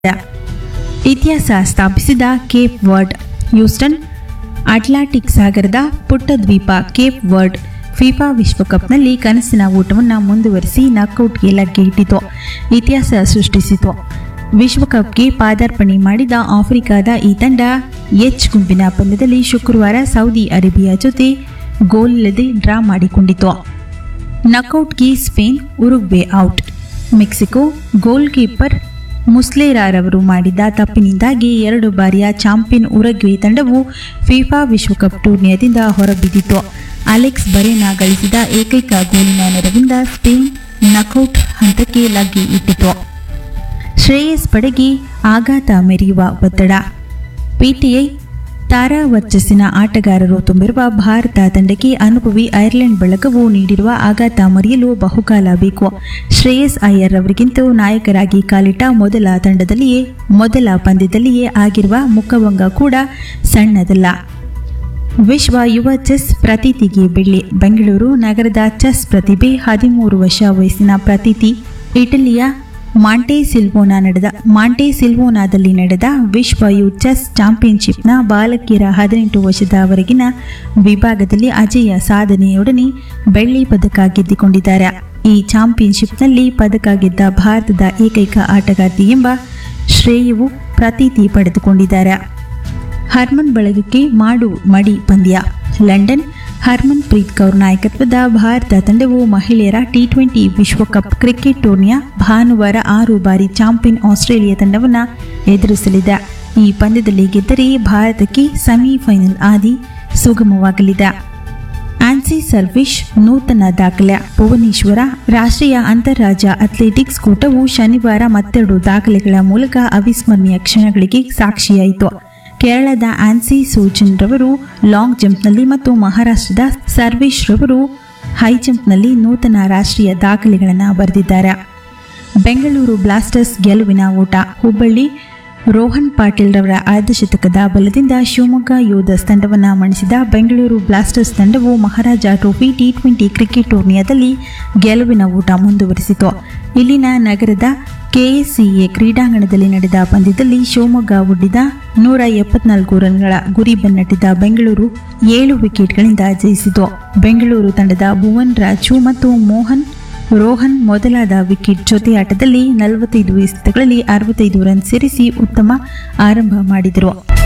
ಇತಿಹಾಸ ಸ್ಥಾಪಿಸಿದ Cape word Houston Atlantic ಸಾಗರದ ಪುಟ್ಟ ದ್ವೀಪ ಕೇಪ್ ವರ್ಡ್ ಫಿಫಾ ವಿಶ್ವಕಪ್ನಲ್ಲಿ ಕನಸಿನ ಊಟವನ್ನು ಮುಂದುವರಿಸಿ ನಾಕೌಟ್ಗೆ ಲಗ್ಗೆ ಇಟ್ಟಿತು ಇತಿಹಾಸ ಸೃಷ್ಟಿಸಿತು ವಿಶ್ವಕಪ್ಗೆ ಪಾದಾರ್ಪಣೆ ಮಾಡಿದ ಆಫ್ರಿಕಾದ ಈ ತಂಡ ಎಚ್ ಗುಂಪಿನ ಪಂದ್ಯದಲ್ಲಿ ಶುಕ್ರವಾರ ಸೌದಿ ಅರೇಬಿಯಾ ಜೊತೆ ಗೋಲಿಲ್ಲದೆ ಡ್ರಾ ಮಾಡಿಕೊಂಡಿತು ನಕೌಟ್ಗೆ Spain Uruguay out Mexico goalkeeper ಮುಸ್ಲೇರಾರವರು ಮಾಡಿದ ತಪ್ಪಿನಿಂದಾಗಿ ಎರಡು ಬಾರಿಯ ಚಾಂಪಿಯನ್ ಉರುಗ್ವೆ ತಂಡವು ಫಿಫಾ ವಿಶ್ವಕಪ್ ಟೂರ್ನಿಯದಿಂದ ಹೊರಬಿದ್ದಿತು ಅಲೆಕ್ಸ್ ಬರೇನಾ ಗಳಿಸಿದ ಏಕೈಕ ಗೋಲಿನ ನೆರವಿಂದ ಸ್ಪೇನ್ ನಕೌಟ್ ಹಂತಕ್ಕೆ ಲಗ್ಗೆ ಇಟ್ಟಿತು ಶ್ರೇಯಸ್ ಪಡೆಗೆ ಆಘಾತ ಮೆರೆಯುವ ಒತ್ತಡ ಪಿಟಿಐ ತಾರಾ ವರ್ಚಸ್ಸಿನ ಆಟಗಾರರು ತುಂಬಿರುವ ಭಾರತ ತಂಡಕ್ಕೆ ಅನುಭವಿ ಐರ್ಲೆಂಡ್ ಬಳಗವು ನೀಡಿರುವ ಆಘಾತ ಮರೆಯಲು ಬಹುಕಾಲ ಬೇಕು ಶ್ರೇಯಸ್ ಅಯ್ಯರ್ ಅವರಿಗಿಂತೂ ನಾಯಕರಾಗಿ ಕಾಲಿಟ್ಟ ಮೊದಲ ತಂಡದಲ್ಲಿಯೇ ಮೊದಲ ಪಂದ್ಯದಲ್ಲಿಯೇ ಆಗಿರುವ ಮುಖಭಂಗ ಕೂಡ ಸಣ್ಣದಲ್ಲ ವಿಶ್ವ ಯುವ ಚೆಸ್ ಪ್ರತೀತಿಗೆ ಬೆಳ್ಳಿ ಬೆಂಗಳೂರು ನಗರದ ಚೆಸ್ ಪ್ರತಿಭೆ ಹದಿಮೂರು ವರ್ಷ ವಯಸ್ಸಿನ ಪ್ರತೀತಿ ಇಟಲಿಯ ಮಾಂಟೆ ಸಿಲ್ವೋನಾ ನಡೆದ ಮಾಂಟೆ ಸಿಲ್ವೋನಾದಲ್ಲಿ ನಡೆದ ವಿಶ್ವ ಯು ಚೆಸ್ ಚಾಂಪಿಯನ್ಶಿಪ್ನ ಬಾಲಕಿಯರ ಹದಿನೆಂಟು ವರ್ಷದವರೆಗಿನ ವಿಭಾಗದಲ್ಲಿ ಅಜೇಯ ಸಾಧನೆಯೊಡನೆ ಬೆಳ್ಳಿ ಪದಕ ಗೆದ್ದುಕೊಂಡಿದ್ದಾರೆ ಈ ಚಾಂಪಿಯನ್ಶಿಪ್ನಲ್ಲಿ ಪದಕ ಗೆದ್ದ ಭಾರತದ ಏಕೈಕ ಆಟಗಾರ್ತಿ ಎಂಬ ಶ್ರೇಯವು ಪ್ರತೀತಿ ಪಡೆದುಕೊಂಡಿದ್ದಾರೆ ಹರ್ಮನ್ ಬಳಗಕ್ಕೆ ಮಾಡು ಮಡಿ ಪಂದ್ಯ ಲಂಡನ್ ಹರ್ಮನ್ ಪ್ರೀತ್ ಕೌರ್ ನಾಯಕತ್ವದ ಭಾರತ ತಂಡವು ಮಹಿಳೆಯರ ಟಿ ಟ್ವೆಂಟಿ ವಿಶ್ವಕಪ್ ಕ್ರಿಕೆಟ್ ಟೂರ್ನಿಯ ಭಾನುವಾರ ಆರು ಬಾರಿ ಚಾಂಪಿಯನ್ ಆಸ್ಟ್ರೇಲಿಯಾ ತಂಡವನ್ನು ಎದುರಿಸಲಿದೆ ಈ ಪಂದ್ಯದಲ್ಲಿ ಗೆದ್ದರೆ ಭಾರತಕ್ಕೆ ಸೆಮಿಫೈನಲ್ ಆದಿ ಸುಗಮವಾಗಲಿದೆ ಆನ್ಸಿ ಸರ್ವಿಶ್ ನೂತನ ದಾಖಲೆ ಭುವನೇಶ್ವರ ರಾಷ್ಟ್ರೀಯ ಅಂತಾರಾಜ್ಯ ಅಥ್ಲೆಟಿಕ್ಸ್ ಕೂಟವು ಶನಿವಾರ ಮತ್ತೆರಡು ದಾಖಲೆಗಳ ಮೂಲಕ ಅವಿಸ್ಮರಣೀಯ ಕ್ಷಣಗಳಿಗೆ ಸಾಕ್ಷಿಯಾಯಿತು ಕೇರಳದ ಆನ್ಸಿ ಸೂಜನ್ ರವರು ಲಾಂಗ್ ಜಂಪ್ನಲ್ಲಿ ಮತ್ತು ಮಹಾರಾಷ್ಟ್ರದ ಸರ್ವೇಶ್ ರವರು ಹೈ ಜಂಪ್ನಲ್ಲಿ ನೂತನ ರಾಷ್ಟ್ರೀಯ ದಾಖಲೆಗಳನ್ನು ಬರೆದಿದ್ದಾರೆ ಬೆಂಗಳೂರು ಬ್ಲಾಸ್ಟರ್ಸ್ ಗೆಲುವಿನ ಓಟ ಹುಬ್ಬಳ್ಳಿ ರೋಹನ್ ಪಾಟೀಲ್ ರವರ ಅರ್ಧಶತಕದ ಬಲದಿಂದ ಶಿವಮೊಗ್ಗ ಯೋಧಸ್ ತಂಡವನ್ನು ಮಣಿಸಿದ ಬೆಂಗಳೂರು ಬ್ಲಾಸ್ಟರ್ಸ್ ತಂಡವು Maharaja trophy T twenty cricket ಟೂರ್ನಿಯದಲ್ಲಿ ಗೆಲುವಿನ ಊಟ ಮುಂದುವರಿಸಿತು ಇಲ್ಲಿನ ನಗರದ ಕೆಎಸ್ಸಿಎ ಕ್ರೀಡಾಂಗಣದಲ್ಲಿ ನಡೆದ ಪಂದ್ಯದಲ್ಲಿ ಶಿವಮೊಗ್ಗ ಒಡ್ಡಿದ ನೂರ ಎಪ್ಪತ್ನಾಲ್ಕು ರನ್ಗಳ ಗುರಿ ಬೆನ್ನಟ್ಟಿದ ಬೆಂಗಳೂರು ಏಳು ವಿಕೆಟ್ಗಳಿಂದ ಜಯಿಸಿತು ಬೆಂಗಳೂರು ತಂಡದ ಭುವನ್ ರಾಜು ಮತ್ತು ಮೋಹನ್ ರೋಹನ್ ಮೊದಲಾದ ವಿಕೆಟ್ ಜೊತೆಯಾಟದಲ್ಲಿ ನಲವತ್ತೈದು ಎಸೆತಗಳಲ್ಲಿ ಅರವತ್ತೈದು ರನ್ ಸೇರಿಸಿ ಉತ್ತಮ ಆರಂಭ ಮಾಡಿದರು